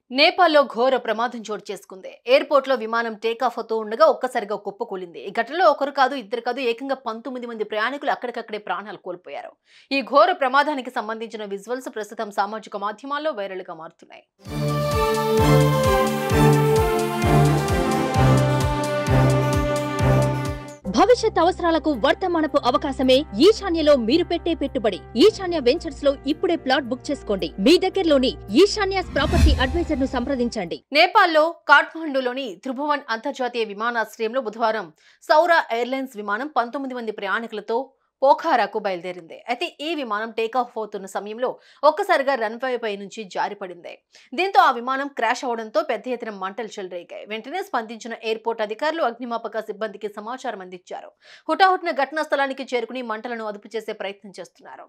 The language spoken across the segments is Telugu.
నేపాల్లో ఘోర ప్రమాదం చోటు చేసుకుంది ఎయిర్పోర్ట్ లో విమానం టేకాఫ్ అవుతూ ఉండగా ఒక్కసారిగా కుప్పకూలింది ఈ ఘటనలో ఒకరు కాదు ఇద్దరు కాదు ఏకంగా పంతొమ్మిది మంది ప్రయాణికులు అక్కడికక్కడే ప్రాణాలు కోల్పోయారు ఈ ఘోర ప్రమాదానికి సంబంధించిన విజువల్స్ ప్రస్తుతం సామాజిక మాధ్యమాల్లో వైరల్ గా మారుతున్నాయి భవిష్యత్ అవసరాలకు వర్తమానపు అవకాశమే ఈశాన్యలో మీరు పెట్టే పెట్టుబడి ఈశాన్య వెంచర్స్ లో ఇప్పుడే ప్లాట్ బుక్ చేసుకోండి మీ దగ్గరలోని ఈశాన్యాస్ ప్రాపర్టీ అడ్వైజర్ ను సంప్రదించండి నేపాల్లో కాఠ్మండూలోని త్రిభువన్ అంతర్జాతీయ విమానాశ్రయంలో బుధవారం సౌరా ఎయిర్లైన్స్ విమానం పంతొమ్మిది మంది ప్రయాణికులతో పోఖారాకు బయలుదేరింది అయితే ఈ విమానం టేకాఫ్ అవుతున్న సమయంలో ఒక్కసారిగా రన్వే పై నుంచి జారిపడింది దీంతో ఆ విమానం క్రాష్ అవడంతో పెద్ద ఎత్తున మంటలు చెలరేగాయి వెంటనే స్పందించిన ఎయిర్పోర్ట్ అధికారులు అగ్నిమాపక సిబ్బందికి సమాచారం అందించారు హుటాహుటిన ఘటనా స్థలానికి చేరుకుని మంటలను అదుపు చేసే ప్రయత్నం చేస్తున్నారు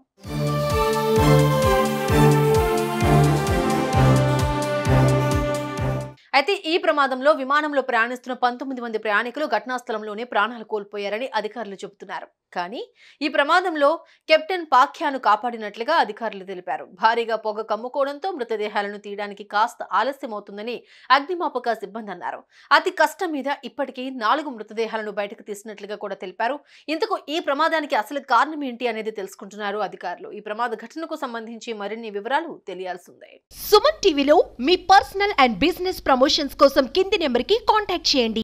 అయితే ఈ ప్రమాదంలో విమానంలో ప్రయాణిస్తున్న పంతొమ్మిది మంది ప్రయాణికులు ఘటనా స్థలంలోనే ప్రాణాలు కోల్పోయారని అధికారులు చెబుతున్నారు కానీ ఈ ప్రమాదంలో కెప్టెన్ పాఖ్యాను కాపాడినట్లుగా అధికారులు తెలిపారు భారీగా పొగ కమ్ముకోవడంతో మృతదేహాలను తీయడానికి కాస్త ఆలస్యమవుతుందని అగ్నిమాపక సిబ్బంది అన్నారు అతి కష్టం మీద ఇప్పటికీ నాలుగు మృతదేహాలను బయటకు తీసినట్లుగా కూడా తెలిపారు ఇంతకు ఈ ప్రమాదానికి అసలు కారణం ఏంటి అనేది తెలుసుకుంటున్నారు అధికారులు ఈ ప్రమాద ఘటనకు సంబంధించి మరిన్ని వివరాలు తెలియాల్సిందే సుమన్ టీవీలో మీ పర్సనల్ అండ్ బిజినెస్ ప్రమోషన్స్ కోసం కింది నెంబర్కి కాంటాక్ట్ చేయండి